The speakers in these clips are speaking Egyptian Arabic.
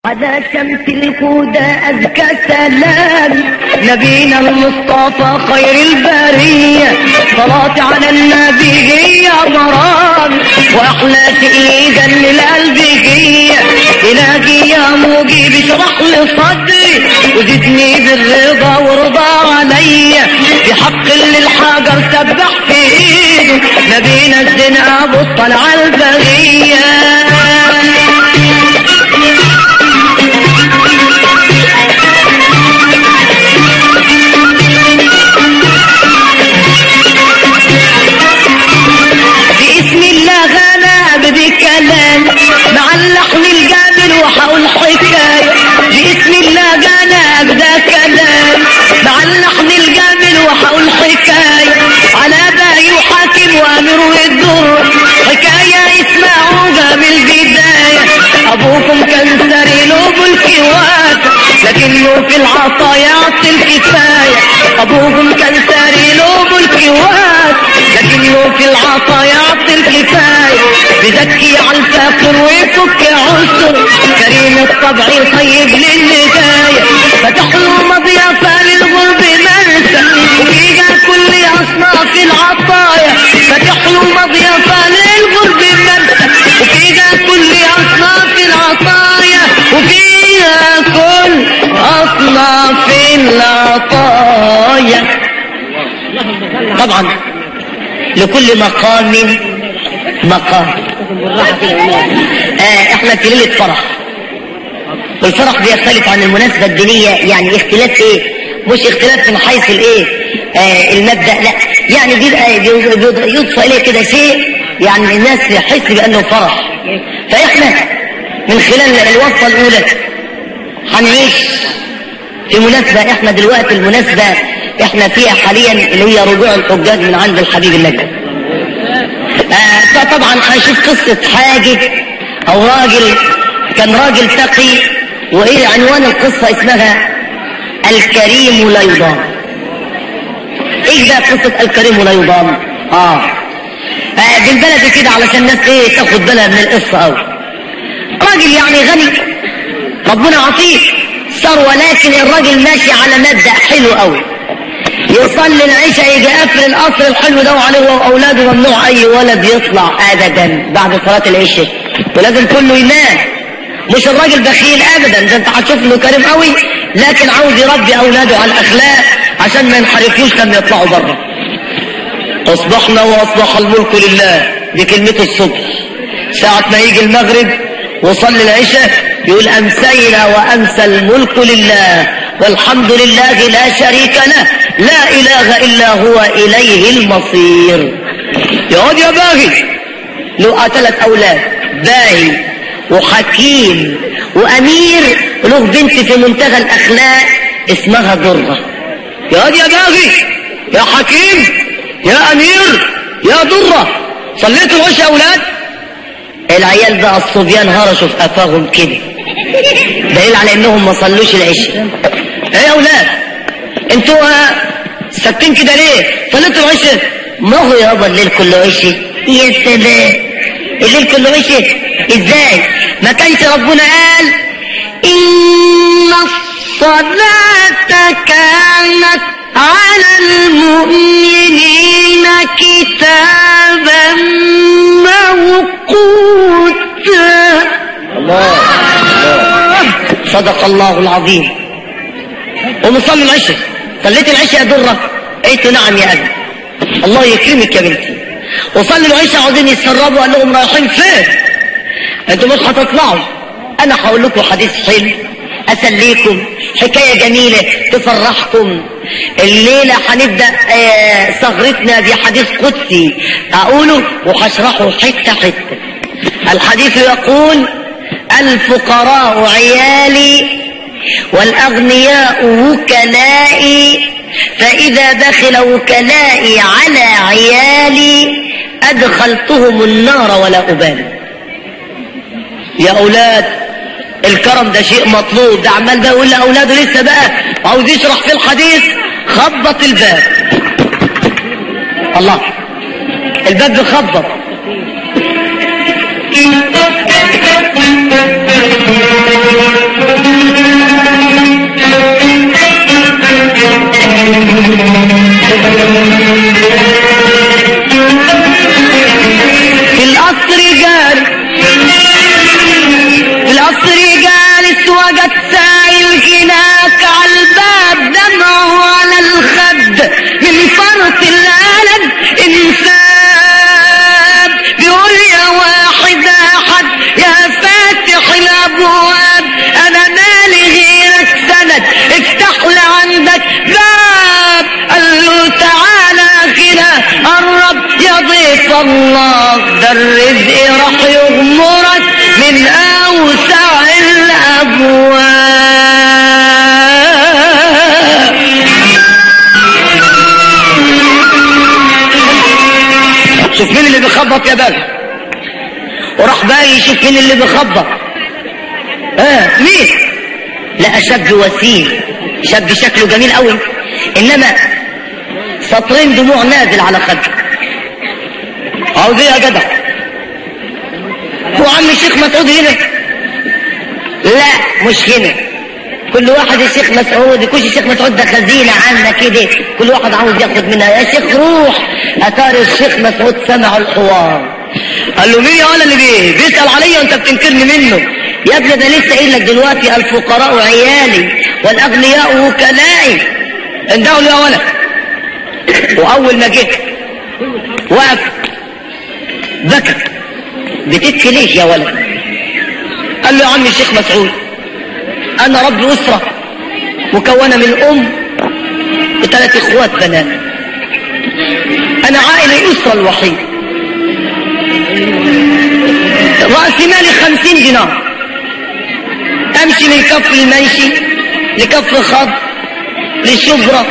على شمس الهدى أزكى سلام نبينا المصطفى خير البرية صلاة على النبي هي مرام وأحلى تأييدا للقلب هي إلهي يا مجيب اشرح لي صدري وزدني بالرضا وارضى عليا بحق اللي الحجر سبح في ايده نبينا الزنا بطل على البريه باسم الله غنى بدي كلام مع اللحن الجامل وحقول حكاية باسم الله غنى بدا كلام مع اللحن الجامل وحقول حكاية على باقي وحاكم وامر والدر حكاية اسمعوها من البداية ابوكم كان سري له بالكوات لكنه في العصا يعطي الكفاية ابوكم كان سري له بالكوات لكنه في العصا يعطي الكفاية بزكي على الفاقر ويفك عسر كريم الطبع طيب للنهاية فتح له مضيافة للغرب مرسى وفيها كل أصناف العطايا فتح له مضيافة للغرب مرسى وفيها كل أصناف العطايا وفيها كل أصناف العطايا طبعا لكل مقام مقام آه احنا في ليله فرح والفرح بيختلف عن المناسبه الدينيه يعني اختلاف ايه مش اختلاف من حيث الايه آه المبدا لا يعني بيبقى يضفى اليه كده شيء يعني الناس يحس بانه فرح فاحنا من خلال الوصفه الاولى هنعيش في مناسبه احنا دلوقتي المناسبه احنا فيها حاليا اللي هي رجوع الحجاج من عند الحبيب النجم آه فطبعا هنشوف قصة حاجة او راجل كان راجل تقي وايه عنوان القصة اسمها الكريم لا يضام ايه ده قصة الكريم لا يضام اه, آه بالبلد كده علشان الناس ايه تاخد بالها من القصة اوي راجل يعني غني ربنا عطيه ثروة لكن الراجل ماشي على مبدأ حلو قوي يصلي العشاء يجي قفل القصر الحلو ده وعليه واولاده ممنوع اي ولد يطلع ابدا بعد صلاه العشاء ولازم كله ينام مش الراجل بخيل ابدا ده انت هتشوف انه كريم قوي لكن عاوز يربي اولاده على الاخلاق عشان ما ينحرفوش لما يطلعوا بره اصبحنا واصبح الملك لله دي كلمته الصبح ساعة ما يجي المغرب وصلي العشاء يقول امسينا وامسى الملك لله والحمد لله لا شريك له لا إله إلا هو إليه المصير يقعد يا باغي له ثلاث أولاد باهي وحكيم وأمير له بنت في منتهى الأخلاق اسمها ضرة يقعد يا باغي يا حكيم يا أمير يا ضرة صليتوا العشاء يا أولاد العيال بقى الصبيان هرشوا في قفاهم كده دليل على انهم ما صلوش العشاء ايه يا اولاد انتوا ساكتين كده ليه صليتوا العشاء ما هو يابا الليل كله عشاء يا سلام الليل كله عشاء ازاي ما كانش ربنا قال ان الصلاة كانت على المؤمنين كتابا موقوتا الله صدق الله العظيم ومصلي العشاء صليت العشاء يا درة قلت نعم يا أبي الله يكرمك يا بنتي وصلي العشاء عاوزين يتسربوا قال لهم رايحين فين انتوا مش هتطلعوا انا هقول لكم حديث حلو اسليكم حكاية جميلة تفرحكم الليلة هنبدأ آه سهرتنا بحديث قدسي اقوله وهشرحه حتة حتة الحديث يقول الفقراء عيالي والأغنياء وكلائي فإذا دخل وكلائي على عيالي أدخلتهم النار ولا أبالي يا أولاد الكرم ده شيء مطلوب ده عمال ده يقول لأولاده لسه بقى عاوز يشرح في الحديث خبط الباب الله الباب بخبط وجد سايل هناك على الباب دمعه على الخد من فرط الألم انساب بيقول يا واحد أحد يا فاتح الأبواب أنا مالي غيرك سند افتح لي عندك باب قال له تعالى كده قرب يا ضيف الله ده الرزق راح يغمرك من أوسع الأبواب شوف مين اللي بيخبط يا باشا وراح بقى يشوف مين اللي بيخبط اه مين لقى شاب وسيم شاب شكله جميل قوي انما سطرين دموع نازل على خده عاوز ايه يا جدع هو عم الشيخ مسعود هنا لا مش هنا كل واحد الشيخ مسعود يكونش الشيخ مسعود ده خزينة عنا كده كل واحد عاوز ياخد منها يا شيخ روح اتاري الشيخ مسعود سمع الحوار قال له مين يا ولا اللي بيه بيسأل عليا وانت بتنكرني منه يا ابني ده لسه قايل لك دلوقتي الفقراء عيالي والاغنياء وكلائي اندهوا له يا ولد واول ما جه وقف بكى بتبكي ليش يا ولد قال له يا عم الشيخ مسعود انا رب اسره مكونه من ام وثلاث اخوات بنات انا عائله الاسره الوحيد راس مالي خمسين دينار امشي من كف المنشي لكف خط للشبرة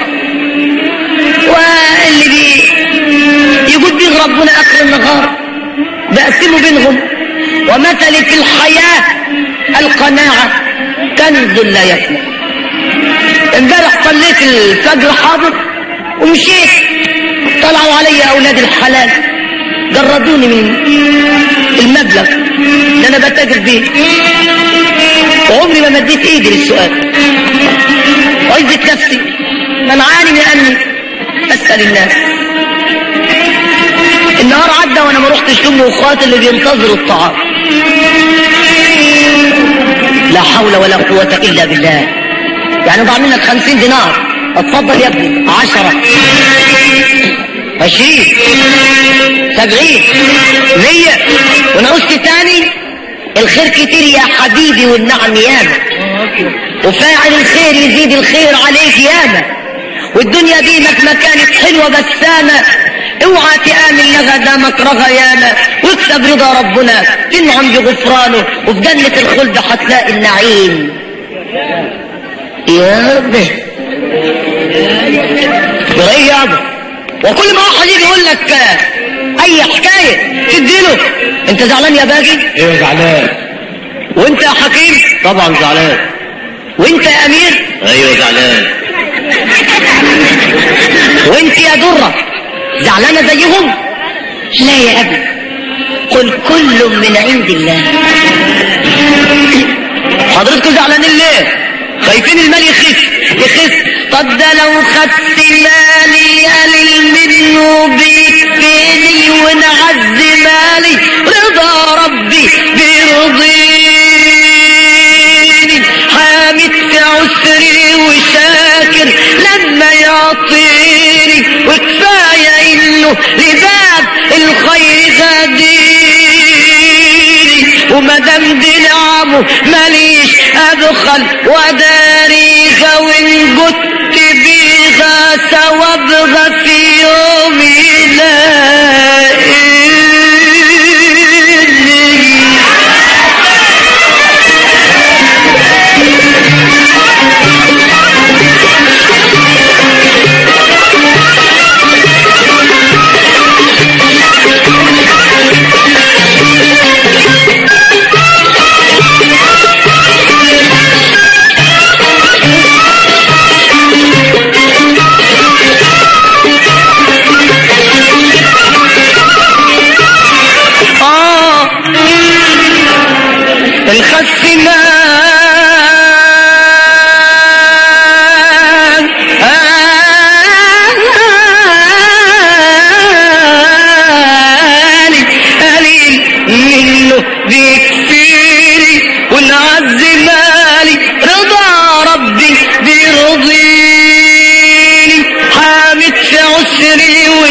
واللي بي يقول بيه ربنا اخر النهار بقسمه بينهم ومثلي في الحياة القناعة كنز لا يفنى امبارح صليت الفجر حاضر ومشيت طلعوا علي اولاد الحلال جردوني من المبلغ اللي انا بتاجر بيه وعمري ما مديت ايدي للسؤال وعزت نفسي منعاني من اني اسال الناس النهار عدى وانا ما رحتش لامي واخواتي اللي بينتظروا الطعام لا حول ولا قوة الا بالله يعني ضاع منك خمسين دينار اتفضل يا ابني عشرة عشرين سبعين مية ونعوزت تاني الخير كتير يا حبيبي والنعم ياما وفاعل الخير يزيد الخير عليك ياما والدنيا دي مهما كانت حلوة بسامة اوعى تآمن لها دامك رغى ياما واكسب رضا ربنا تنعم بغفرانه وفي جنة الخلد هتلاقي النعيم يا به ايه يابا وكل ما واحد يجي يقول لك اي حكايه تديله انت زعلان يا باجي ايوه زعلان وانت يا حكيم طبعا زعلان وانت يا امير ايوه زعلان وانت يا دره زعلانه زيهم لا يا ابي قل كل من عند الله حضرتكم زعلانين ليه خايفين المال يخف يخف طب ده لو خدت مالي قليل منه بيكفيني ونعز مالي رضا ربي بيرضيني حامد في عسري وشاكر لما يعطيني وكفاية انه لباب الخير غديري ومدام دي نعمه ماليش ادخل وداريها وان جدت بيها ثوابها في يوم يلاقيني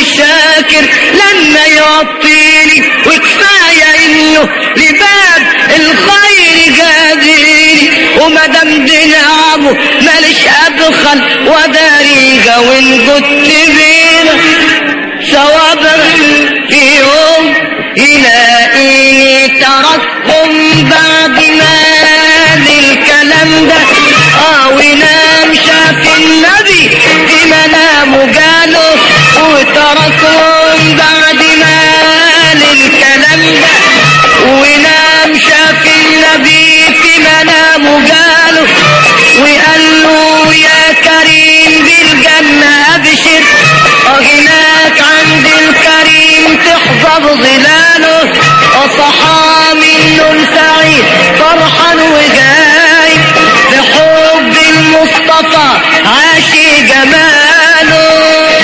الشاكر لما يعطيني وكفاية انه لباب الخير جاديني ومدام دي نعمه ماليش ابخل وداريجة وان كنت بينا ثوابا في يوم يلاقيني تركهم بعد ما الكلام ده اه ونام شاف النبي في منامه قاله وتركهم بعد ما الكلام ده ونام شاف النبي في منامه قاله وقال له يا كريم بالجنة أبشر هناك عند الكريم تحفظ ظلاله وصحى من نوم سعيد فرحا وجاي بحب المصطفى عاشي جماله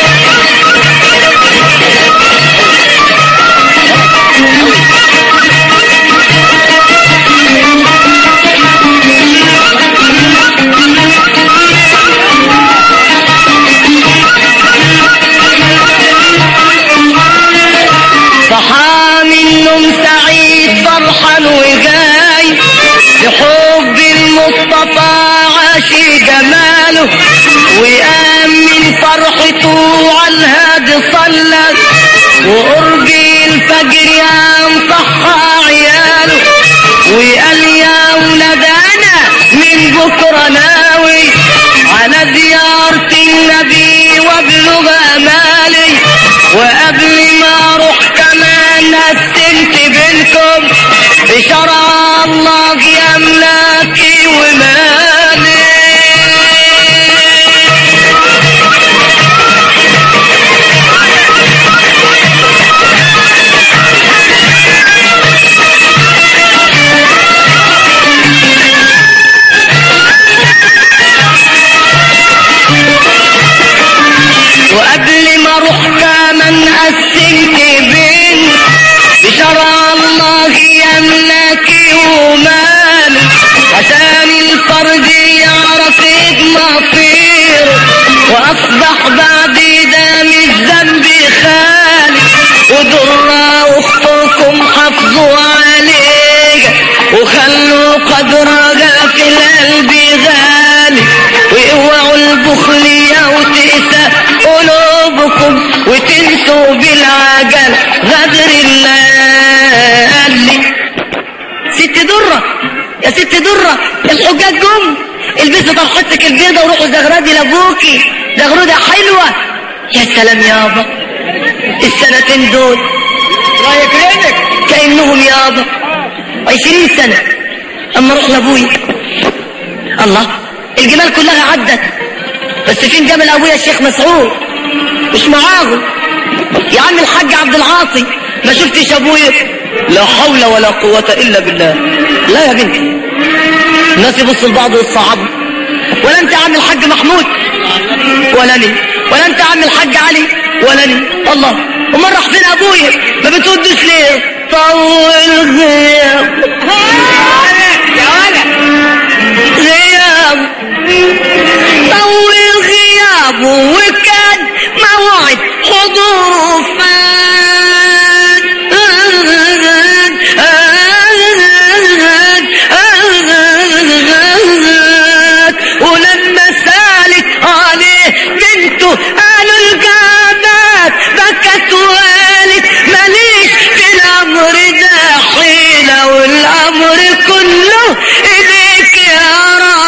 صحى من نوم سعيد فرحا وجاي بحب المصطفى عاشي جماله وقام من فرحته على الهادي صلى وقرب الفجر قام صحى عياله وقال يا ولاد انا من بكره ناوي على زيارة النبي وابلغ امالي وقبل ما اروح كمان قسمت بينكم بشرع الله يا املاكي ومالي وقبل ما اروح كمان قسمت بين بشرع الله يملكي ومال عشان الفرد يعرف مصير واصبح بعد ده من الذنب خالي ودر اختكم حافظوا عليه وخلوا قدرها في القلب غالي واوعوا البخل يا وتأسى قلوبكم وتنسوا بالعجل غدر الله ست درة يا ست درة الحجاج جم البسوا طرحتك البيضة وروحوا زغردي لابوكي زغردة حلوة يا سلام يابا السنتين دول الله يكرمك كأنهم يابا عشرين سنة أما أروح لأبوي الله الجمال كلها عدت بس فين جمل أبويا الشيخ مسعود مش معاهم يا عم الحاج عبد العاصي ما شفتش أبويا لا حول ولا قوة إلا بالله لا يا بنتي الناس يبصوا لبعض ويصعبوا ولا أنت يا عم الحاج محمود ولا أنا ولا أنت يا عم الحاج علي ولا أنا الله امال راح فين أبويا ما بتودش ليه طول غياب يا ولد غياب طول غيابه وكان موعد حضوره فات ولما سالت عليه بنته قالوا الجابات بكت وقالت ماليش في الامر ده حيله والامر كله ايديك يا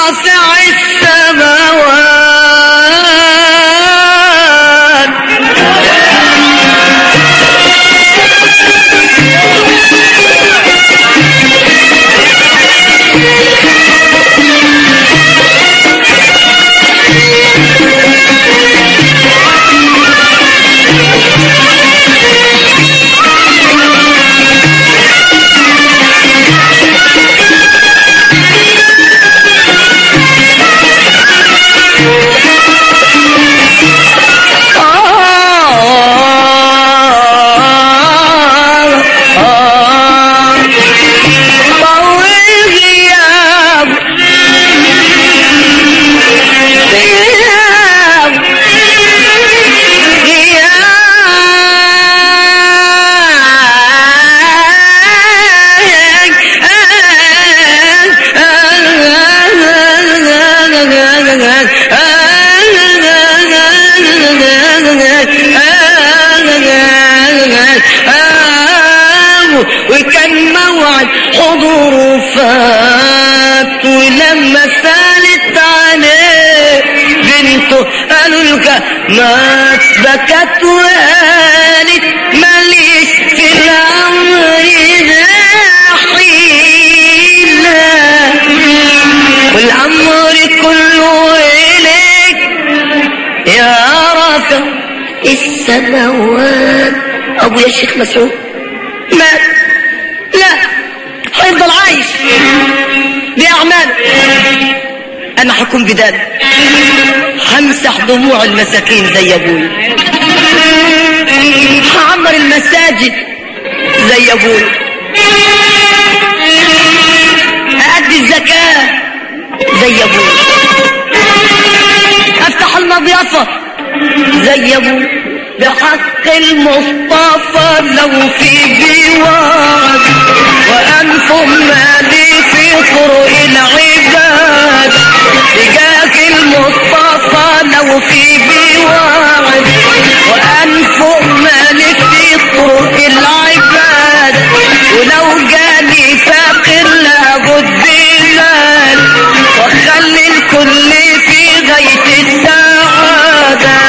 سالت عليه بنته قالوا لك ما بكت وقالت ماليش في الامر ده حيلة والامر كله اليك يا رافع السماوات ابو يا شيخ مسعود مات لا هيفضل عايش بأعمال أنا هكون بدال همسح دموع المساكين زي أبوي هعمر المساجد زي أبوي أأدي الزكاة زي أبوي أفتح المضيافة زي أبوي بحق المصطفى لو في جوار وأنتم مالي في طرق العباد بجاه المصطفى لو في جوار وأنتم مالي في طرق العباد ولو جاني فاقر لابد بلال وخلي الكل في غاية السعادة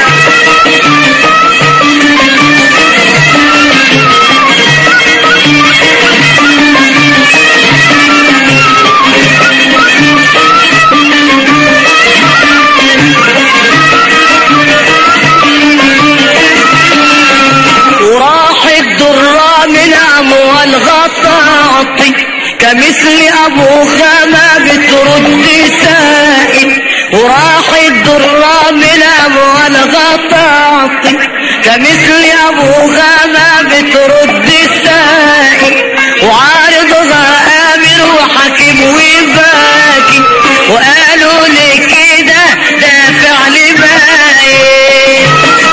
وراح الدرة من أموال غطاطي كمثل أبو خما بترد سائل وراح الدرة من أموال غطاطي كمثل أبو خما بترد سائل وعارضها آمر وحكيم وباكي وقالوا لي كده ده فعل باين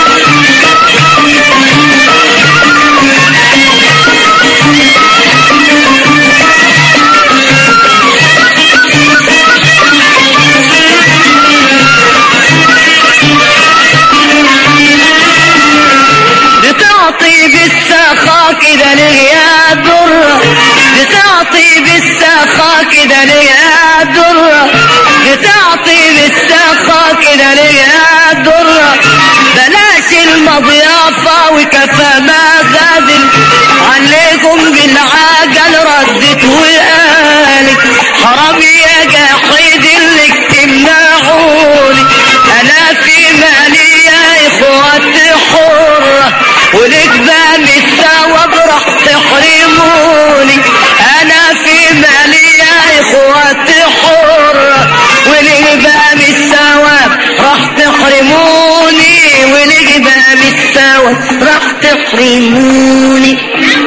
بتعطي بالسخاء كده ليا درة بتعطي بالسخاء كده ليا درة بتعطي بالسخاء كده ليا درة بلاش المضيافة وكفى ما غادل عليكم بالعجل ردت وقالت حرام يا جحيد اللي تمنعوني انا في مالي يا اخواتي حرة ولك بقى الثواب راح تحرموني انا في مالي يا اخواتي حرة ولك بقى الثواب راح تحرموني ولك بقى الثواب راح تحرموني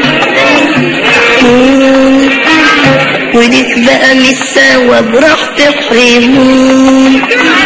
ولك بقى الثواب راح تحرموني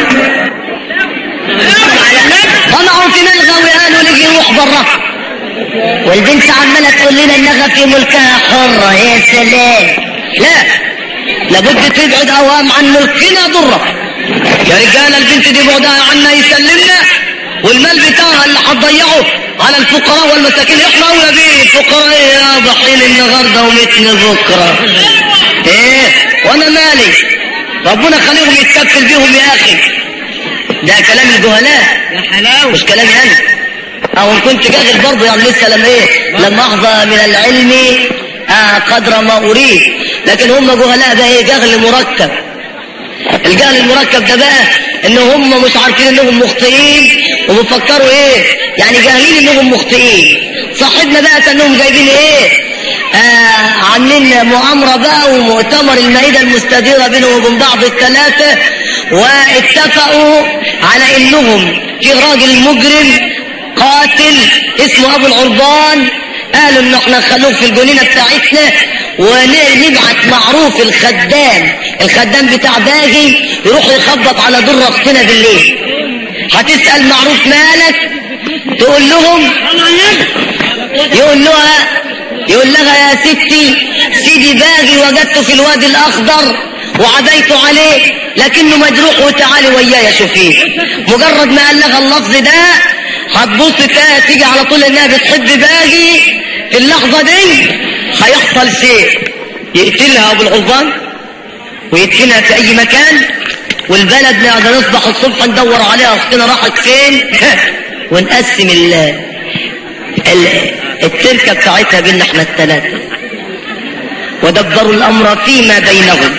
طمعوا في ملغى وقالوا لك روح برا والبنت عماله تقول لنا انها في ملكها حره يا سلام لا لابد تبعد اوام عن ملكنا ضره يا رجاله البنت دي بعدها عنا يسلمنا والمال بتاعها اللي هتضيعه على الفقراء والمساكين احنا اولى بيه الفقراء يا ضحين النهارده ومتن بكره ايه وانا مالي ربنا خليهم يتكفل بيهم يا اخي ده كلام الجهلاء يا حلاوة مش كلامي انا او ان كنت جاهل برضه يعني لسه لما ايه لما احظى من العلم آه قدر ما اريد لكن هم جهلاء ده ايه جهل مركب الجهل المركب ده بقى ان هم مش عارفين انهم مخطئين وبيفكروا ايه يعني جاهلين انهم مخطئين صاحبنا بقى انهم جايبين ايه آه عاملين مؤامرة بقى ومؤتمر المائدة المستديرة بينهم وبين بعض الثلاثة واتفقوا على انهم في راجل مجرم قاتل اسمه ابو العربان قالوا ان احنا نخلوه في الجنينة بتاعتنا ونبعت معروف الخدام الخدام بتاع باجي يروح يخبط على در اختنا بالليل هتسأل معروف مالك تقول لهم يقول لها يقول لها يا ستي سيدي باغي وجدته في الوادي الاخضر وعديت عليه لكنه مجروح وتعالي ويايا شوفيه مجرد ما قال لها اللفظ ده هتبص تلاقي تيجي على طول انها بتحب باغي في اللحظه دي هيحصل شيء يقتلها ابو الغلبان ويدفنها في اي مكان والبلد نقدر نصبح الصبح ندور عليها اختنا راحت فين ونقسم ال ال التركه بتاعتها بينا احنا الثلاثه ودبروا الامر فيما بينهم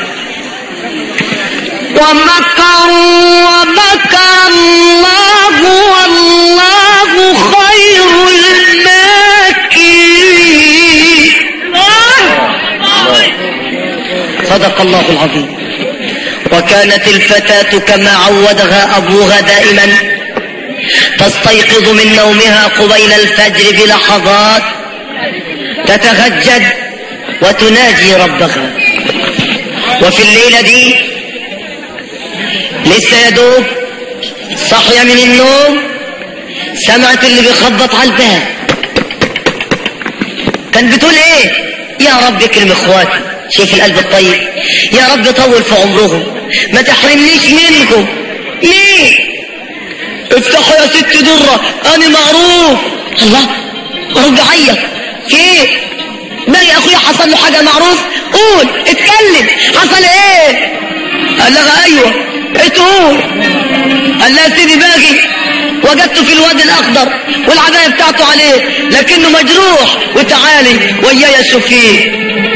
ومكروا ومكر الله والله خير الماكرين صدق الله العظيم وكانت الفتاة كما عودها أبوها دائما تستيقظ من نومها قبيل الفجر بلحظات تتهجد وتناجي ربها وفي الليلة دي لسه يدوب صحية من النوم سمعت اللي بيخبط على الباب كان بتقول ايه يا رب اكرم اخواتي شوف القلب الطيب يا رب طول في عمرهم ما تحرمنيش منكم ليه افتحوا يا ست درة انا معروف الله رد عيط في ايه باقي اخويا حصل له حاجة معروف قول اتكلم حصل ايه قال لها ايوه تقول قال لها سيدي باقي وجدته في الوادي الاخضر والعبايه بتاعته عليه لكنه مجروح وتعالي وياي شوفيه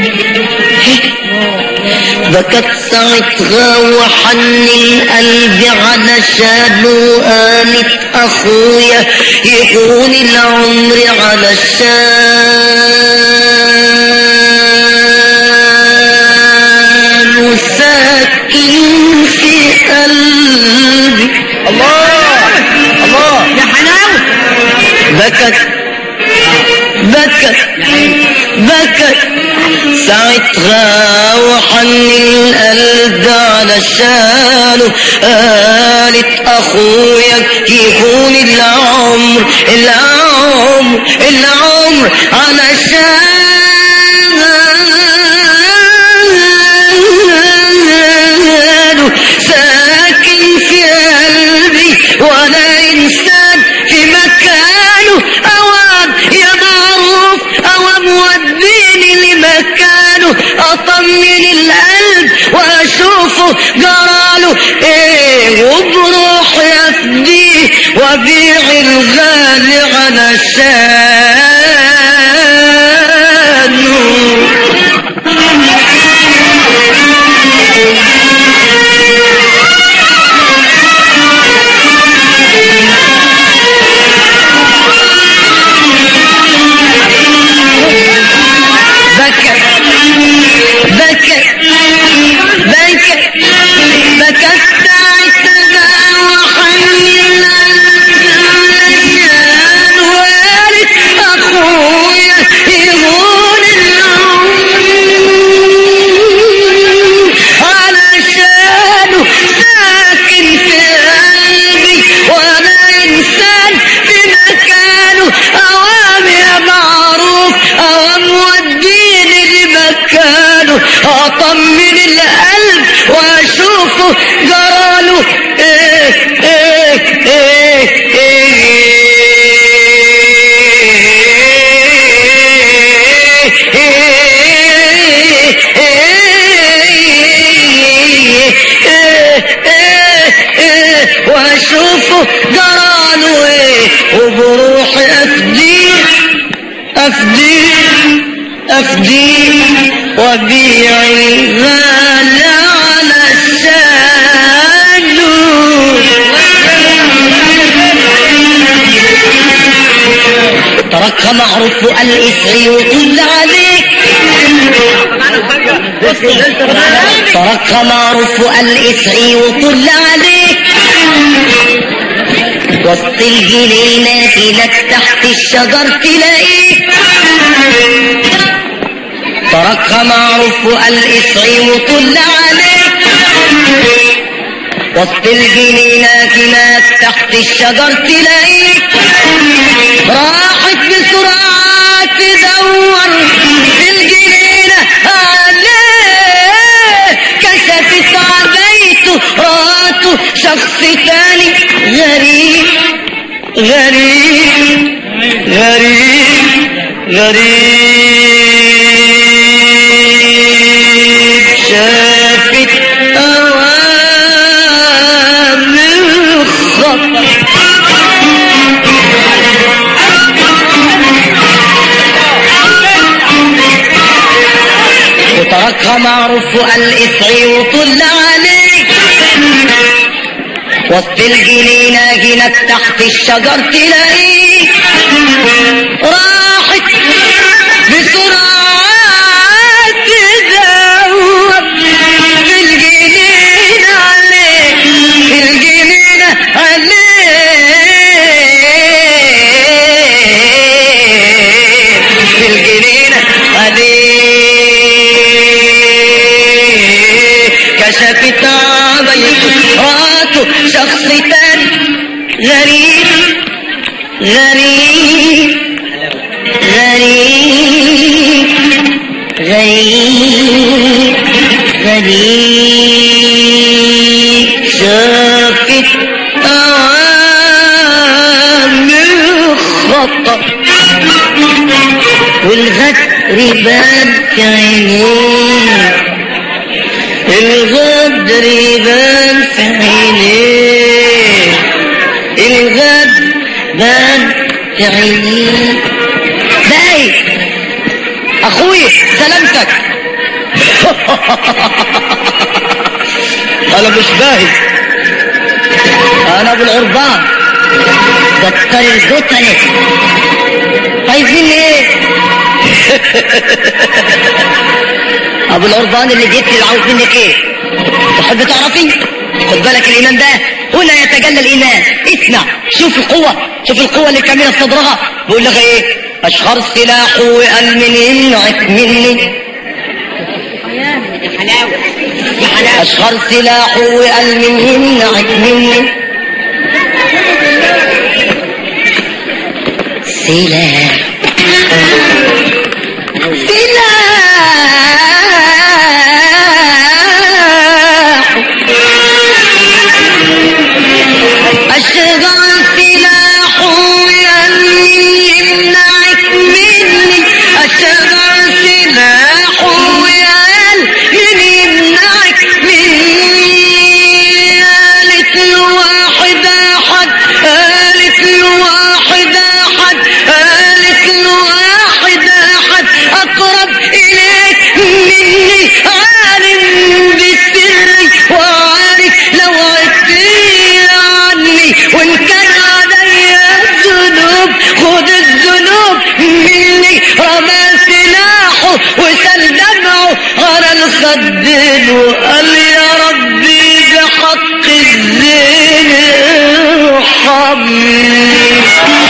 بكت ساعتها وحن القلب علشانه قامت اخويا يهون العمر علشان وساكن في قلبي الله الله يا حلاوة بكت بكت بكت ساعتها وحن القلب علشانه قالت اخويا يكون العمر العمر العمر علشانه ساكن في قلبي ولا انسان في مكانه اوام يا معروف اوام وديني لمكانه اطمن القلب واشوفه جراله ايه وبروح يفديه وبيع الغالي علشانه بكت بكت بكت بكت ساعتها وحنن الجنان وقالت اخويا يهون العمر علشانه ساكن في قلبي وانا انسان في مكانه اوام يا معروف اوام وديني لمكانه اطمن القلب واشوفه جراله ايه ايه ايه واشوفه جراله ايه وبروحي افديه افديه افديه وبيع الغالي على الشانو ترك معروف الاسعي وطل عليك ترك معروف الاسعي وطل عليك وسط الجنينات لك تحت الشجر تلاقيك ترك معروف الاسعي وطل عليك وسط الجنينات لك تحت الشجر تلاقيك راحت بسرعة تدور في الجنينة عليه كشفت عبيته راته شخص تاني غريب غريب غريب غريب شافت فوق الاسعي وطل عليك وسط الجنينة جنك تحت الشجر تلاقيك راحت بسرعة تدور في الجنينة عليك في الجنينة عليك في الجنينة عليك كشفت عبيته شخص تاني غريب غريب غريب غريب غريب شافت أوامر خطر والغدر بان في عينيه الغدر بان في عينيه الغدر بان في عينيه باي اخوي سلامتك انا مش باهي انا ابو العربان دكتور القطني عايزين ايه ابو العربان اللي جيت لي عاوز منك ايه تحب تعرفي خد بالك الايمان ده هنا يتجلى الايمان اسمع شوف القوه شوف القوه اللي كامله في صدرها بيقول لك ايه اشخر السلاح وقال من يمنعك مني اشخر سلاح وقال من يمنعك مني سلاح سلاح أشغل سلاح ويمني يمنعك مني أشغل سلاح ويمني يمنعك مني قالت له واحد أحد قالت له واحد أحد قالت له واحد أحد أقرب إليك مني عالم بسري وعارف لو عدتي عني وإن كان عليا الذنوب خد الذنوب مني رمى سلاحه وسل دمعه على الخدين وقال يا ربي بحق الزين ارحمني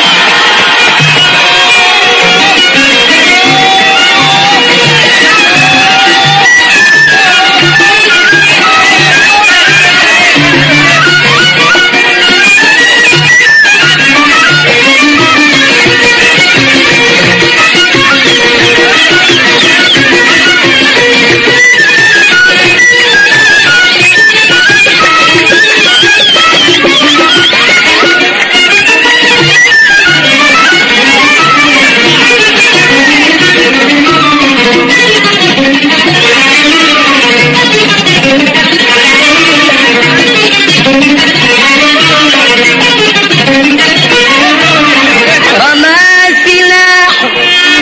رمى سلاحه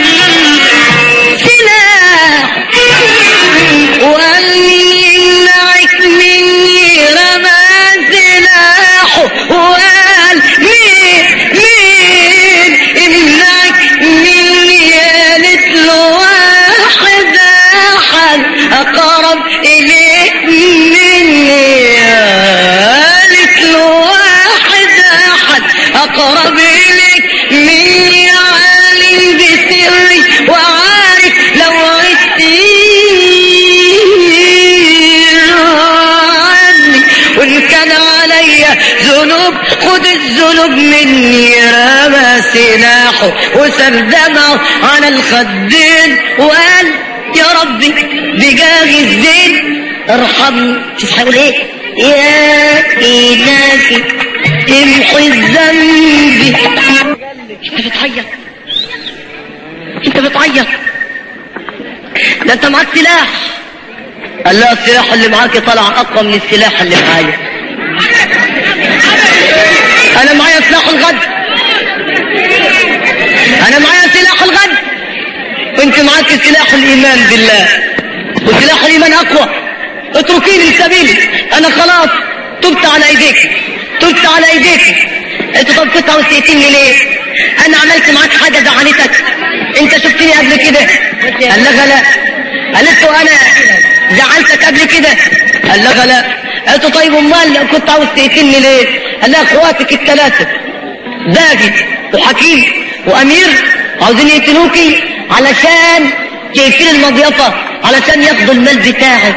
سلاح وقال لي يمنعك مني رمى سلاحه وقال مين مين يمنعك مني قالت له واحد احد اقرب اليك مني قالت له واحد احد اقرب اليك مني عالم بسري وعارف لو عدتي عني وان كان عليا ذنوب خد الذنوب مني رمى سلاحه وساب دمعه على الخدين وقال يا ربي بجاه الزين ارحمني شوف هيقول ايه يا إلهي امحي الذنب انت بتعيط انت بتعيط ده انت معاك سلاح قال لا السلاح اللي معاك طلع اقوى من السلاح اللي معايا انا معايا سلاح الغد انا معايا سلاح الغد وانت معاك سلاح الايمان بالله وسلاح الايمان اقوى اتركيني سبيلي انا خلاص تبت على ايديك تبت على ايديك انت طب كنت عاوز تقتلني ليه انا عملت معاك حاجه زعلتك انت شفتني قبل كده قال لها لا قالت له انا زعلتك قبل كده قال لها لا قالت له طيب امال لو كنت عاوز تقتلني ليه قال لها اخواتك الثلاثه باجي وحكيم وامير عاوزين يقتلوكي علشان شايفين المضيفه علشان ياخدوا المال بتاعك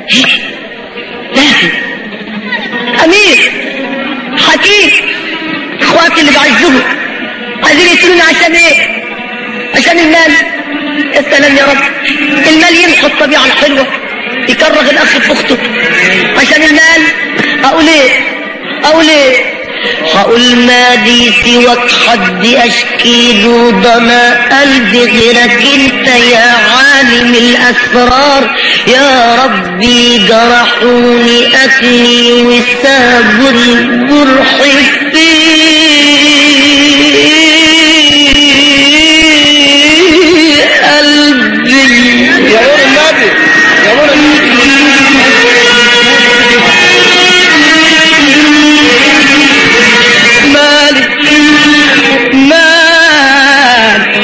باجي امير حكيم اخواتي اللي بعزهم عايزين يقتلوني عشان ايه عشان المال يا سلام يا رب المال يمحو الطبيعه الحلوه يكره الاخ في اخته عشان المال اقول ايه اقول ايه هقول ما دي سواك حد اشكي له ضنا قلبي غيرك انت يا عالم الاسرار يا ربي جرحوني اكلي وسابوا الجرح في قلبي يا نور النبي يا نور النبي مالك مالك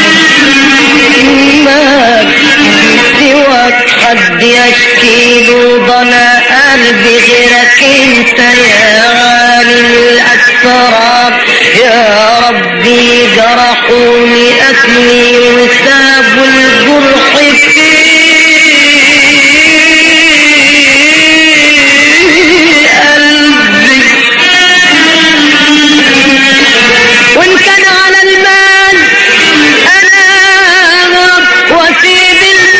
مالك سواك حد يشكي له ضنا قلبي غيرك انت يا عالم الاسرار يا ربي جرحوني اكلي وسابوا الجرح في قلبي وان كان على المال انا اغرب واسيب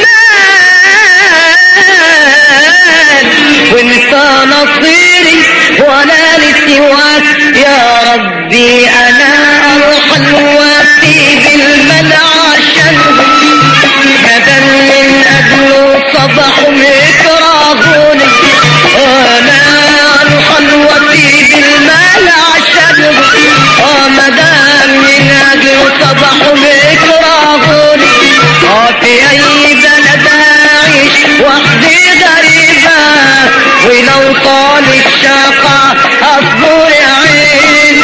المال وانسى نصيري ولا لسواك يا ربي انا ارحل واسيب المال عشانهم بدل من اجله صبحوا يكرهوني انا ارحل واسيب المال عشانهم اه مدام من اجل صبحوا يكرهوني اه في اي بلد اعيش وحدي غريبة ولو طال الشقا اصبر يا عيني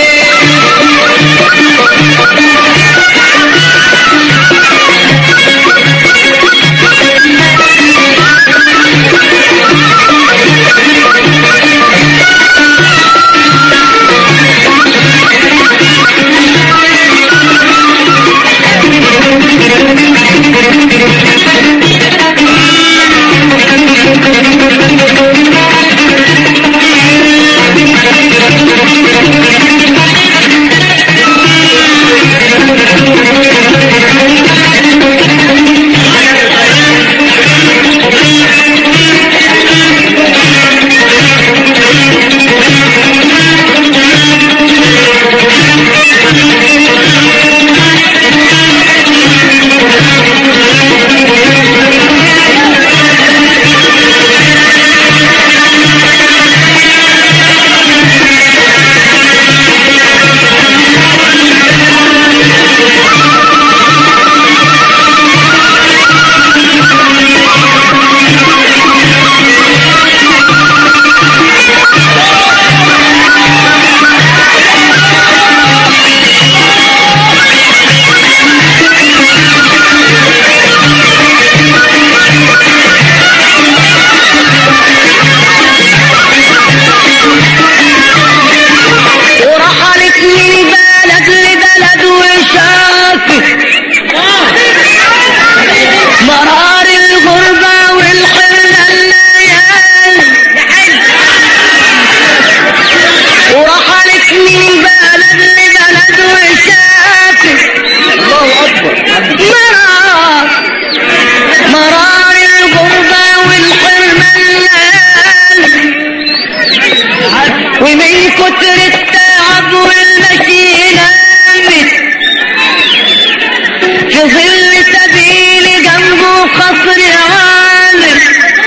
ورحلت من بلد لبلد وشافت مرار الغربة والحزن الليالي ورحلت من بلد لبلد وشافت الله اكبر مرار مرار الغربة والحزن الليالي ومن كتر التعب والمشي نامت في ظل سبيل جنبه قصر عالم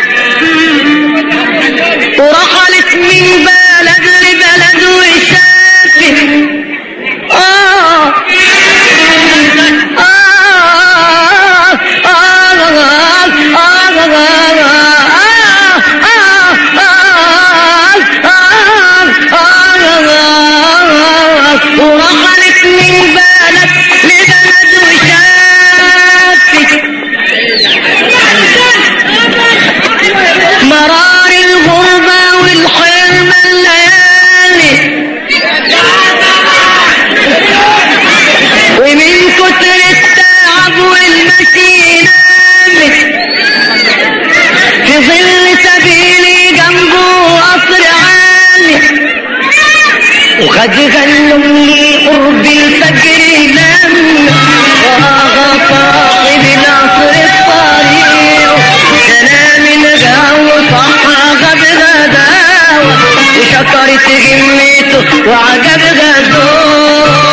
ورحلت من بلد لبلد وشافت آه آه آه آه وقد غنوا لي قرب الفجر لم وراغ صاحب ناصر الطريق سلام الغاو صح عجب غداوة وشكرت جميته وعجب غدوه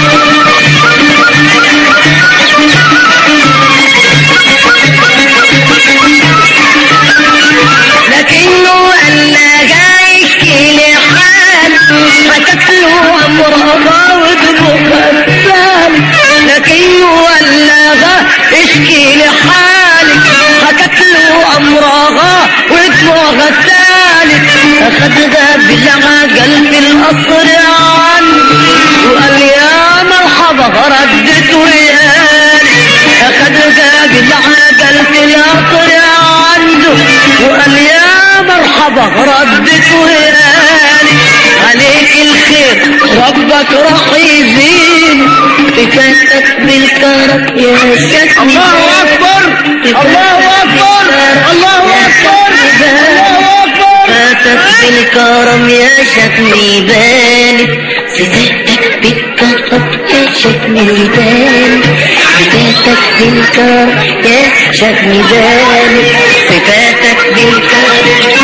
لكنه قال جاي يشكي لي حال حكت له امرها ودموعها غسال لكنه قال اشكي لي حالك حكت له امرها ودموعها غسال اخدها بالعجل في القصر عني وقال يا مرحبا ردت ويالي اخدها بالعجل في القصر عنده وقال يا مرحبا ردت وهاني عليك الخير ربك راح يزين فاتك بالكرم يا شكل الله اكبر الله اكبر الله اكبر الله اكبر فاتك بالكرم يا شكل بالي فتاتك بالكرم يا شكل بالي فتاتك بالكرم يا شكل بالي فتاتك بالكرم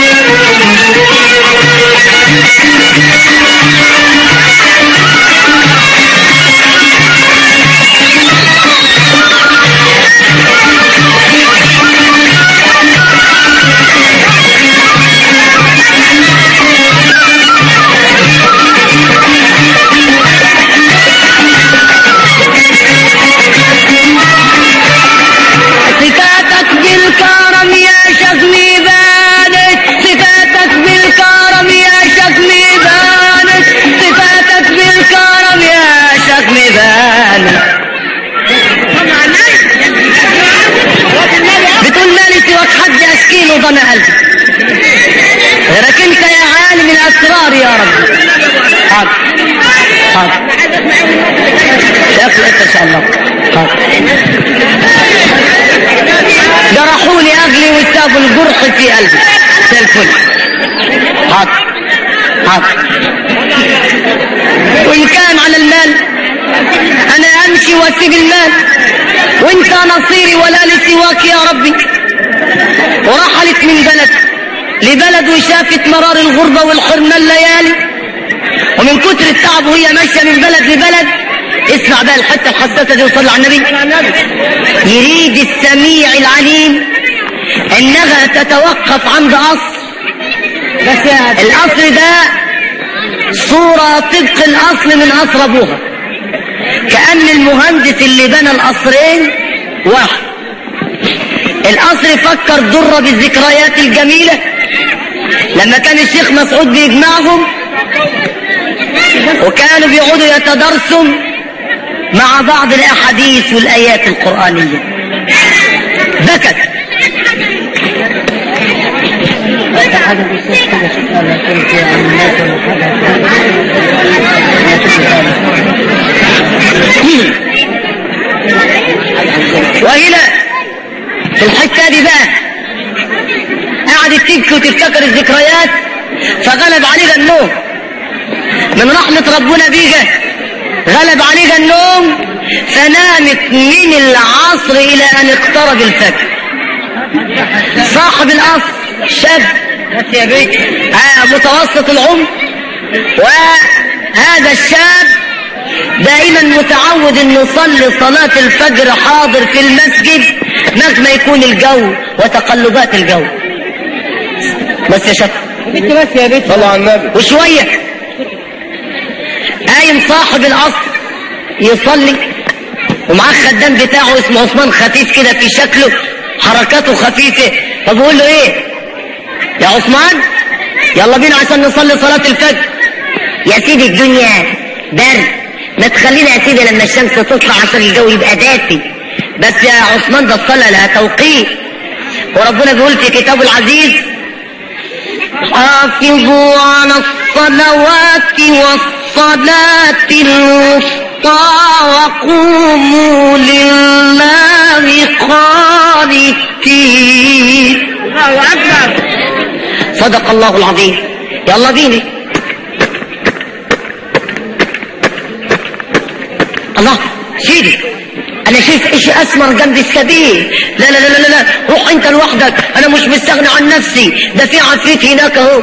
صفاتك بالكرم يا شكلي بانت صفاتك بالكرم يا شكلي بانت صفاتك بالكرم يا شكلي بانت بتقول مالي سواك حد اشكي له ضنا قلبي غيرك انت يا عالم الاسرار يا رب حاضر حاضر شكلك ان شاء الله حاضر جرحوا لي اغلي وسابوا الجرح في قلبي زي الفل حاضر حاضر وان كان على المال انا امشي واسيب المال وانت نصيري ولا لسواك يا ربي ورحلت من بلد لبلد وشافت مرار الغربة والحرمة الليالي ومن كتر التعب وهي ماشية من بلد لبلد اسمع بقى الحتة الحساسة دي وصلي على النبي يريد السميع العليم انها تتوقف عند اصل بس يا الاصل ده صورة طبق الاصل من اصل ابوها كأن المهندس اللي بنى القصرين واحد القصر فكر ضر بالذكريات الجميلة لما كان الشيخ مسعود بيجمعهم وكانوا بيقعدوا يتدرسوا مع بعض الاحاديث والايات القرآنية بكت حاجة بالشيخ كده سؤال كنت عن الناس وهنا في الحتة دي بقى قعدت تبكي وتفتكر الذكريات فغلب عليها النوم من رحمة ربنا بيها غلب عليها النوم فنامت من العصر إلى أن اقترب الفجر صاحب الأصل شاب بس يا بيك آه، متوسط العمر وهذا الشاب دائما متعود انه يصلي صلاة الفجر حاضر في المسجد مهما يكون الجو وتقلبات الجو بس يا شاب بنت بس يا بيك صلوا على النبي وشوية قايم صاحب الأصل يصلي ومعاه الخدام بتاعه اسمه عثمان خفيف كده في شكله حركاته خفيفة فبقول له ايه يا عثمان يلا بينا عشان نصلي صلاة الفجر يا سيدي الدنيا برد ما تخلينا يا سيدي لما الشمس تطلع عشان الجو يبقى دافي بس يا عثمان ده الصلاة لها توقيت وربنا بيقول في كتابه العزيز حافظوا على الصلوات والصلاة الوسطى وقوموا لله قانتين الله اكبر صدق الله العظيم يلا بينا سيدي انا شايف ايش اسمر جنب السبيل لا لا لا لا لا روح انت لوحدك انا مش مستغني عن نفسي ده في عفريت هناك اهو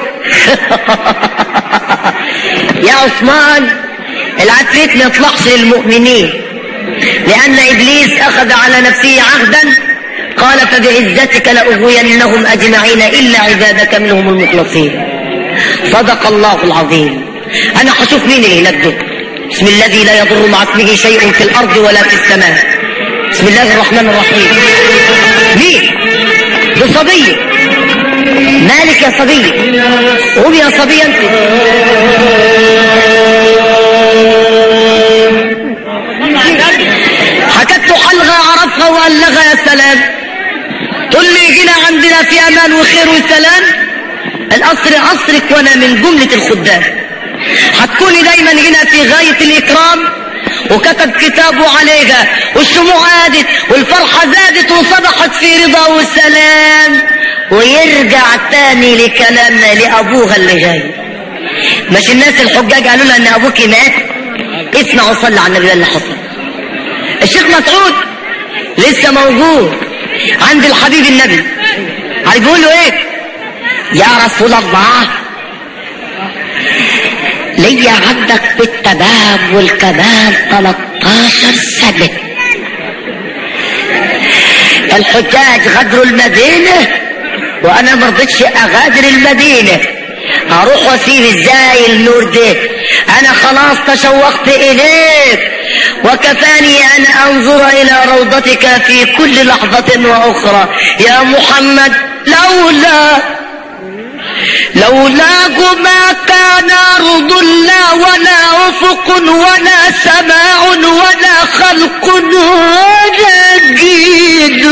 يا عثمان العفريت ما يطلعش للمؤمنين لان ابليس اخذ على نفسه عهدا قال فبعزتك لاغوينهم اجمعين الا عبادك منهم المخلصين صدق الله العظيم انا هشوف مين اللي هناك دول بسم الذي لا يضر مع اسمه شيء في الارض ولا في السماء بسم الله الرحمن الرحيم مين دي صبية مالك يا صبية قوم يا صبية انت حكت له حلقة عرفها وقال لها يا سلام تقول لي جينا عندنا في امان وخير وسلام القصر قصرك وانا من جملة الخدام هتكوني دايما هنا في غاية الاكرام وكتب كتابه عليها والشموع عادت والفرحة زادت وصبحت في رضا وسلام ويرجع تاني لكلامنا لأبوها اللي جاي مش الناس الحجاج قالوا لها ان ابوك مات اسمع وصلي على النبي ده اللي حصل الشيخ مسعود لسه موجود عند الحبيب النبي عارف بيقول له ايه يا رسول الله ليا عندك بالتمام والكمال 13 سنة الحجاج غدروا المدينة وانا مرضتش اغادر المدينة هروح واسيب ازاي النور ده انا خلاص تشوقت اليك وكفاني ان انظر الى روضتك في كل لحظة واخرى يا محمد لولا لولاك ما كان أرض لا ولا أفق ولا سماع ولا خلق ولا جيد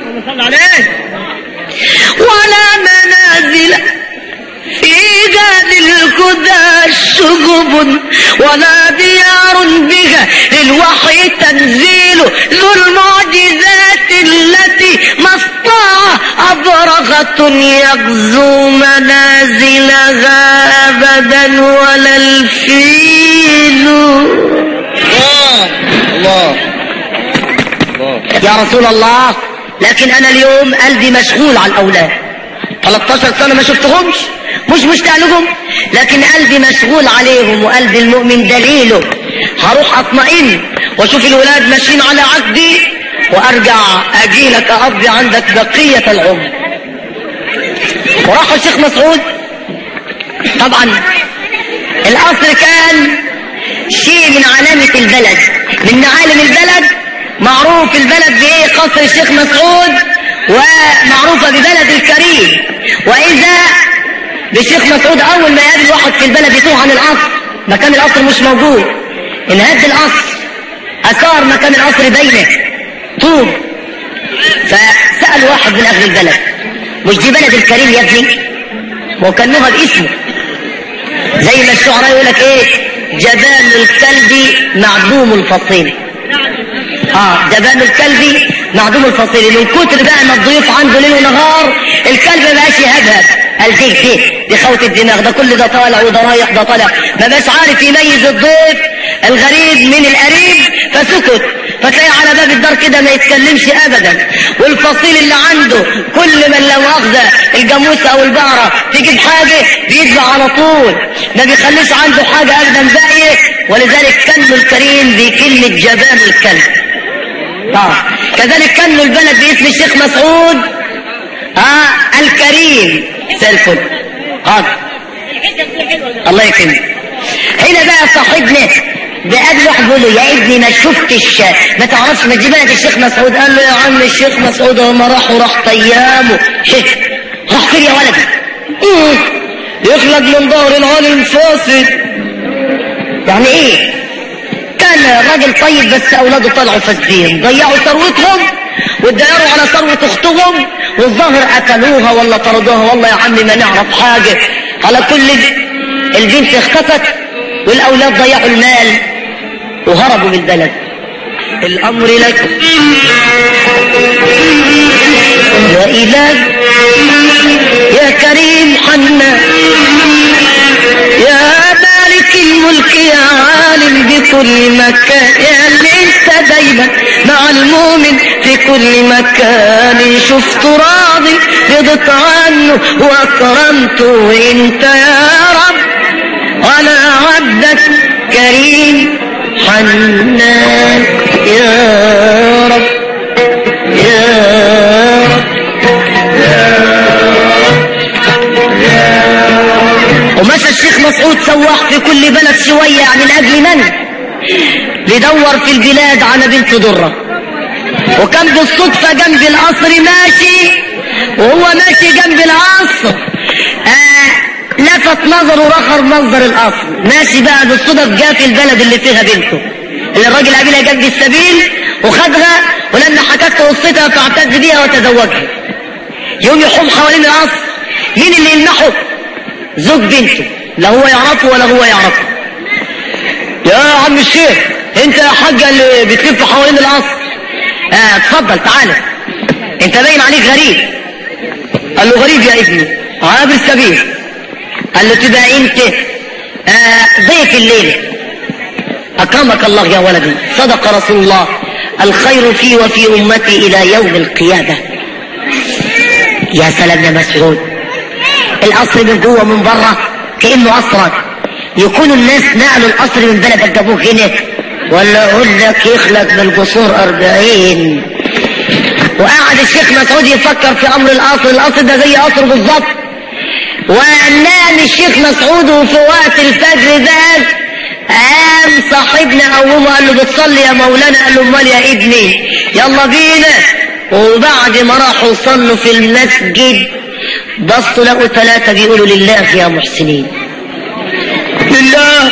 ولا منازل في ذات الهدى شجب ولا ديار بها للوحي تنزيل ذو المعجزات التي ما استطاع أبرغة يغزو منازلها أبدا ولا الفيل الله الله الله يا رسول الله لكن أنا اليوم قلبي مشغول على الأولاد 13 سنة ما شفتهمش مش مشتاق لهم لكن قلبي مشغول عليهم وقلب المؤمن دليله هروح اطمئن واشوف الولاد ماشيين على عقدي وارجع اجي لك اقضي عندك بقية العمر وراح الشيخ مسعود طبعا القصر كان شيء من علامة البلد من معالم البلد معروف البلد بايه قصر الشيخ مسعود ومعروفة ببلد الكريم واذا بالشيخ مسعود اول ما يقابل واحد في البلد يتوه عن القصر مكان القصر مش موجود انهد القصر اثار مكان القصر بينه طوب فسأل واحد من اهل البلد مش دي بلد الكريم يا ابني وكانوها باسمه زي ما الشعراء يقول لك ايه جبان الكلب معدوم الفصيل اه جبان الكلب معدوم الفصيل من كتر بقى ما الضيوف عنده ليل ونهار الكلب ما بقاش يهبهب قال دي دي دي خوت الدماغ ده كل ده طالع وده رايح ده طالع ما بقاش عارف يميز الضيف الغريب من القريب فسكت فتلاقي على باب الدار كده ما يتكلمش ابدا والفصيل اللي عنده كل من لو اخذ الجاموسه او البقره تجيب حاجه بيدفع على طول ما بيخليش عنده حاجه ابدا باقيه ولذلك كنه الكريم بكلمه جبان الكلب آه. كذلك كنوا البلد باسم الشيخ مسعود آه الكريم سيرفل قادر الله يكرمك هنا بقى صاحبنا بقابل واحد بيقول له يا ابني ما شفتش ما تعرفش ما دي بلد الشيخ مسعود قال له يا عم الشيخ مسعود هما راحوا راح ايامه شيخ راح فين يا ولدي ايه يخلق من ظهر العالم فاسد يعني ايه كان راجل طيب بس اولاده طلعوا فاسدين ضيعوا ثروتهم واتدايروا على ثروة اختهم والظاهر قتلوها ولا طردوها والله يا عمي ما نعرف حاجة على كل البنت اختفت والاولاد ضيعوا المال وهربوا من البلد الامر لك يا اله يا كريم حنا يا مالك الملك يا عالم بكل مكان يا اللي انت دايما مع المؤمن في كل مكان شفت راضي رضت عنه واكرمته انت يا رب على عبدك كريم حنان يا رب يا رب ومشى الشيخ مسعود سواح في كل بلد شوية من أجل من؟ بيدور في البلاد على بنت درة وكان بالصدفة جنب القصر ماشي وهو ماشي جنب القصر آه لفت نظره رخر منظر القصر ماشي بقى بالصدف جاء في البلد اللي فيها بنته اللي الراجل قابلها جنب السبيل وخدها ولما حكت له قصتها فاعتز بيها وتزوجها يوم يحوم حوالين القصر مين اللي يمنحه زوج بنته لا هو يعرفه ولا هو يعرفه يا عم الشيخ انت يا حاجة اللي بتلف حوالين القصر اه اتفضل تعالى انت باين عليك غريب قال له غريب يا ابني عابر السبيل قال له تبقى انت آه ضيف الليلة اكرمك الله يا ولدي صدق رسول الله الخير في وفي امتي الى يوم القيامة يا سلام يا مسعود القصر من جوه من بره كانه قصرك يكون الناس نقلوا القصر من بلدك جابوه هنا ولا اقول لك يخلق من القصور أربعين وقعد الشيخ مسعود يفكر في امر القصر القصر ده زي قصر بالظبط ونام الشيخ مسعود وفي وقت الفجر ده قام صاحبنا قومه قال له بتصلي يا مولانا قال له امال يا ابني يلا بينا وبعد ما راحوا صلوا في المسجد بصوا لقوا ثلاثة بيقولوا لله يا محسنين لله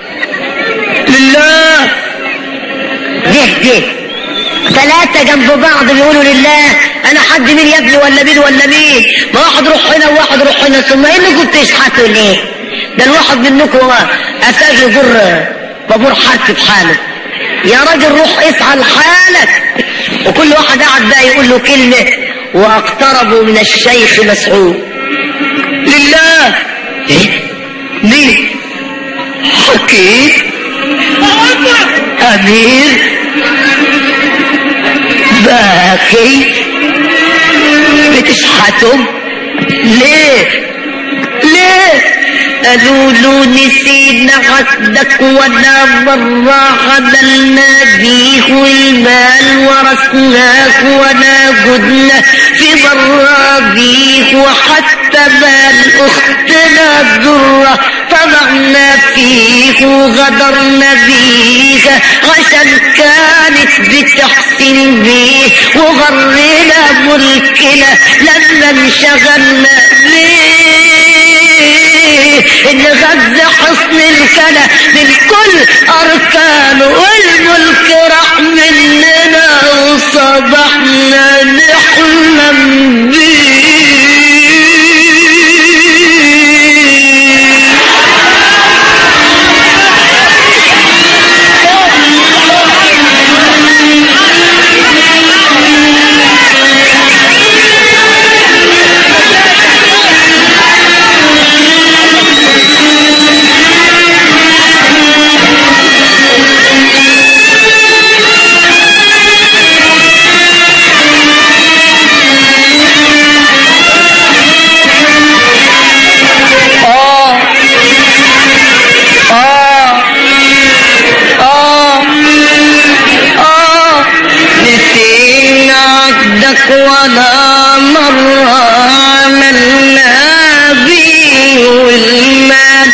لله ده ده ثلاثة جنب بعض بيقولوا لله انا حد مين يا ابني ولا مين ولا مين ما واحد روح هنا وواحد روح هنا ثم انكم بتشحتوا ليه ده الواحد منكم اتاج يجر بابور حرك بحاله يا راجل روح اسعى لحالك وكل واحد قاعد بقى يقول له كلمة واقتربوا من الشيخ مسعود لله ايه مين حكيم امير باكي بتشحتهم ليه ليه قالوا له نسينا عهدك ولا مرة خذلنا بيك والمال ورثناك ولا جدنا في مرة بيك وحتى مال اختنا الدرة طمعنا فيك وغدرنا بيك عشان كانت بتحسن بيه وغرنا ملكنا لما انشغلنا بيه ان غزة حصن الكلى من كل اركانه والملك راح مننا وصبحنا نحلم بيه آه آه آه آه نسينا عهدك ولا مرة عملنا بيه والمال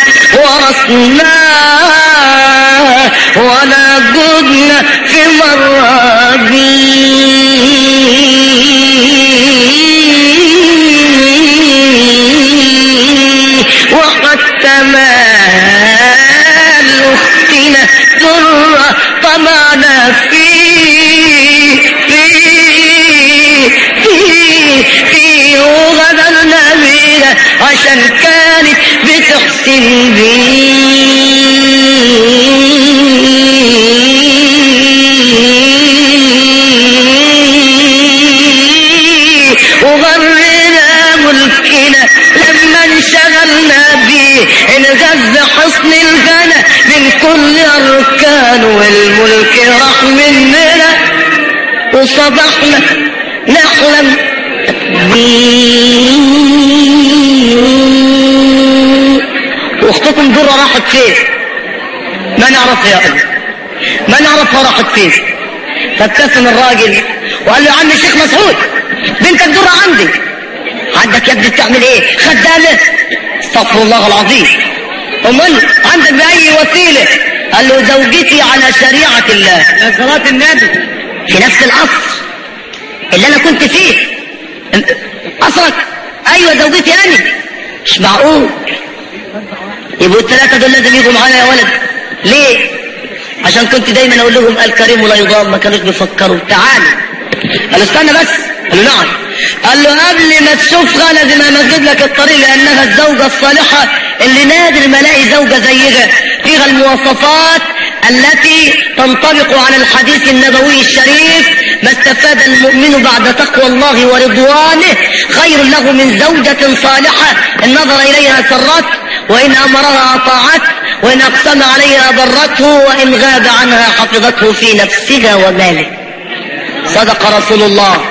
ورثناه ولا جدنا في مرة بيه وحتى مال اختنا ذرة طمعنا فيه فيه فيه فيه وغدرنا بينا عشان كانت بتحسن بيه وغرنا ملكنا لما انشغلنا بيه انغز حصن الغنى من كل أركان والملك راح مننا وصبحنا نحلم بيه واختكم درة راحت فين ما نعرف يا أبي ما نعرفها راحت فين فابتسم الراجل وقال له يا عم الشيخ مسعود بنتك درة عندي عندك يا ابني بتعمل ايه خدامة استغفر الله العظيم امال عندك بأي وسيلة قال له زوجتي على شريعة الله يا صلاة النبي في نفس العصر اللي انا كنت فيه عصرك ايوه زوجتي انا مش معقول يبقوا الثلاثة دول لازم يجوا معايا يا ولد ليه عشان كنت دايما اقول لهم الكريم لا يضام ما كانوش بيفكروا تعالوا قال له استنى بس قال له نعم قال له قبل ما تشوفها لازم امهد لك الطريق لانها الزوجة الصالحة اللي نادر ما الاقي زوجة زيها فيها المواصفات التي تنطبق على الحديث النبوي الشريف ما استفاد المؤمن بعد تقوى الله ورضوانه خير له من زوجة صالحة النظر إليها سرت وإن أمرها أطاعت وإن أقسم عليها برته وإن غاب عنها حفظته في نفسها وماله صدق رسول الله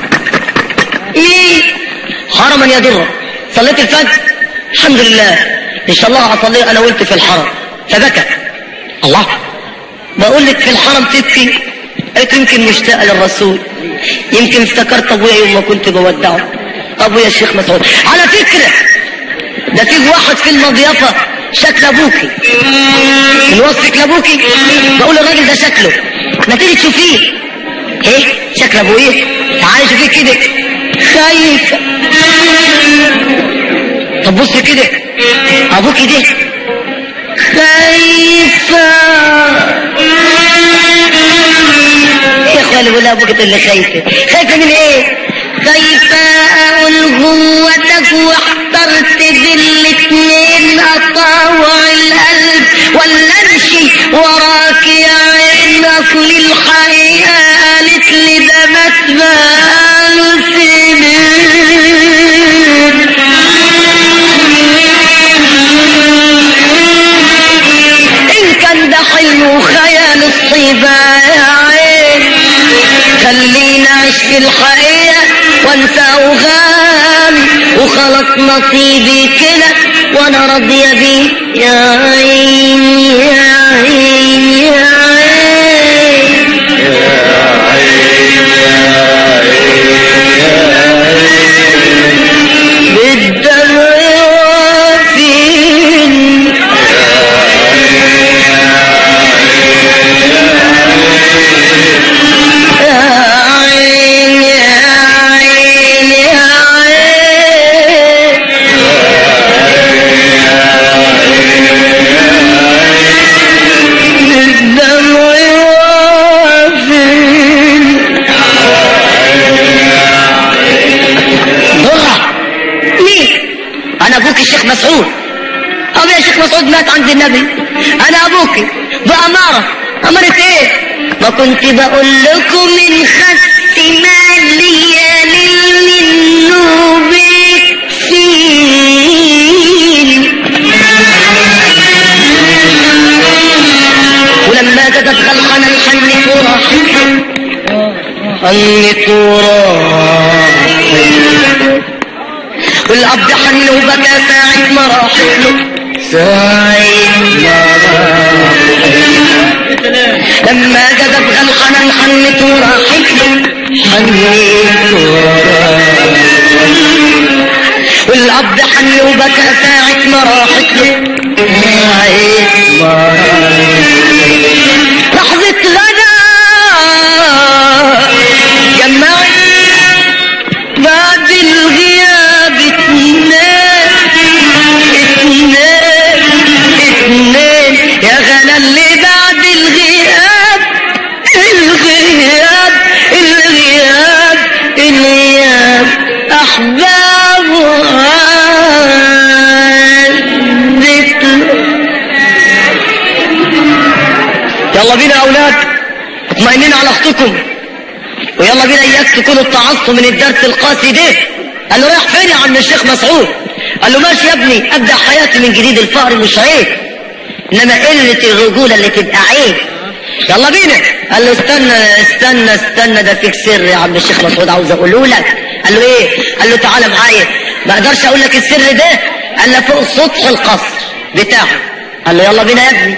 إيه حرما يضر صليت الفجر الحمد لله إن شاء الله أصلي أنا وأنت في الحرم فبكى الله بقول لك في الحرم تبكي قلت يمكن مشتاقة للرسول يمكن افتكرت ابويا يوم ما كنت بودعه ابويا الشيخ مسعود على فكرة ده في واحد في المضيافة شكل ابوكي من وصفك لابوكي بقول الراجل ده شكله ما تيجي تشوفيه ايه شكل ابويا تعالي شوفيه كده خايفة طب بص كده ابوكي ده خايفة يا اخوة اللي بقول ابوك اللي خايفة خايفة من ايه خايفة اقول قوتك واحترت بالاتنين اطاوع القلب ولا امشي وراك يا عين اصل الحقيقة قالت لي ده مات بقاله سنين ان كان ده حلم وخيال الصيبة يا عين خلينا اعيش في الحقيقة وانسى اوهامي وخلاص نصيبي كده وانا راضية بيه يا عين يا عين يا عين بالدمع وافين يا عين يا عين يا عين بالدمع وافين ضرع مين انا ابوك الشيخ مسعود ابي يا شيخ مسعود مات عند النبي انا ابوك باماره اماره ايه ما كنت بقول لكم من خس مالية للمنوب فين ولما جدت غلقنا الحن تراح حن تراح والأب حن وبكى ساعة ما راحت له ساعة ما راحت لما جذب غلقنا حنت وراحت له حنت وراحت والأب حن وبكى ساعة ما راحت له ساعة ما راحت لحظة غدا جمعت بعد الغياب اتنين اتنين اتنين يا غلا اللي بعد الغياب الغياب الغياب الغياب احباب يلا بينا يا اولاد اطمئنين على اختكم ويلا بينا اياك تكونوا اتعظتوا من الدرس القاسي ده قال له رايح فين يا عم الشيخ مسعود قال له ماشي يا ابني ابدا حياتي من جديد الفقر مش عيب انما قله الرجوله اللي تبقى عيب يلا بينا قال له استنى استنى استنى ده فيك سر يا عم الشيخ مسعود عاوز اقوله لك قال له ايه قال له تعالى معايا ما اقدرش اقول لك السر ده قال له فوق سطح القصر بتاعه قال له يلا بينا يا ابني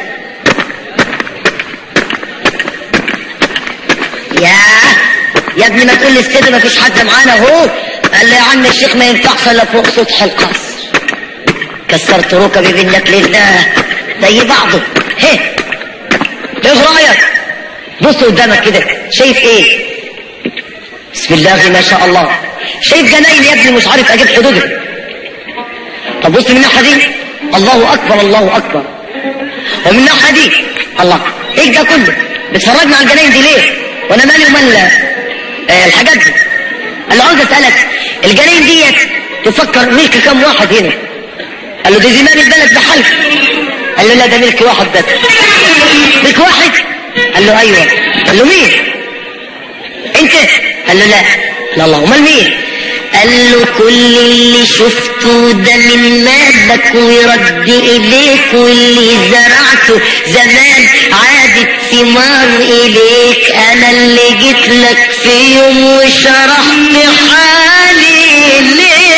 يا يا ابني ما تقول لي السر ما فيش حد معانا اهو قال له يا عم الشيخ ما ينفعش الا فوق سطح القصر كسرت ركبي منك لله زي بعضه هه ايه رايك بص قدامك كده شايف ايه بسم الله ما شاء الله شايف جناين يا ابني مش عارف اجيب حدودها طب بص من الناحيه دي الله اكبر الله اكبر ومن الناحيه دي الله ايه ده كله بتفرجنا على الجناين دي ليه وانا مالي ومال آه الحاجات دي اللي عاوز اسالك الجناين ديت تفكر ملك كم واحد هنا قال له دي زمان البلد بحالك قال له لا ده ملك واحد بس ملك واحد قال له ايوه قال له مين انت قال له لا لا الله امال مين قال له كل اللي شفته ده من مالك ويرد اليك واللي زرعته زمان عادت ثمار اليك انا اللي جيت لك في يوم وشرحت حالي ليه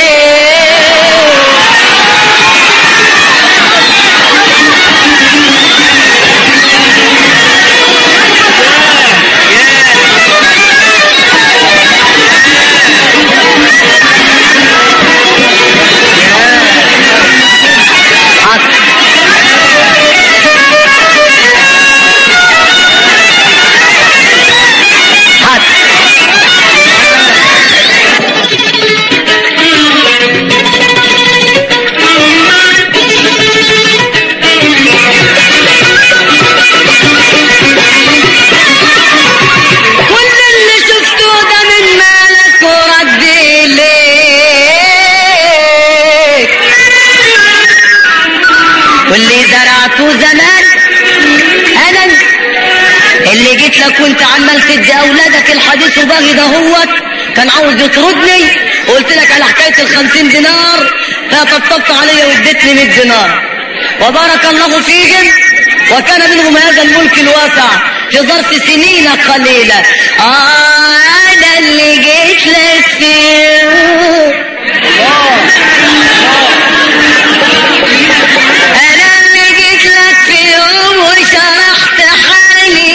كل اللي شفته ده من مالك ورد إليك واللي زرعته زمان أنا اللي جيت لك وانت عمال تدي أولادك الحديث وباغي ده هوت كان عاوز يطردني وقلت لك على حكاية الخمسين دينار فطبطبت عليا واديتني 100 دينار وبارك الله فيهم وكان منهم هذا الملك الواسع في ظرف سنين قليلة آه أنا اللي جيت لك فيه أنا اللي جيت لك في يوم وشرحت حالي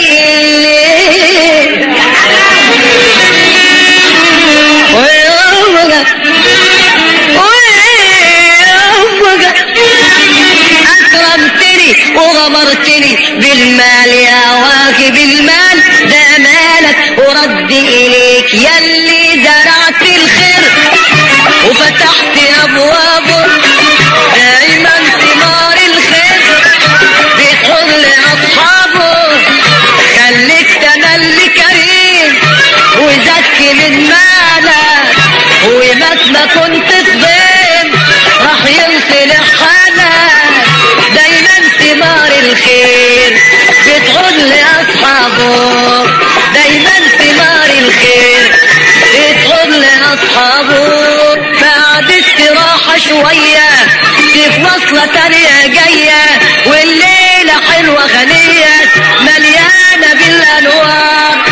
ويومك ويومك أكرمتني وغمرتني بالمال يا واكب المال ده مالك ورد إليك يلي زرعت الخير وفتحت أبوابه دايما ثمار الخير بيدخل لأصحابه خليك تملي كريم وزكي من مالك ومهما كنت صغير راح ينصلح حالك دايما ثمار الخير بتعود لأصحابه دايما ثمار الخير بتعود لأصحابه بعد استراحة شوية في وصلة تانية جاية والليلة حلوة غنية مليانة بالأنوار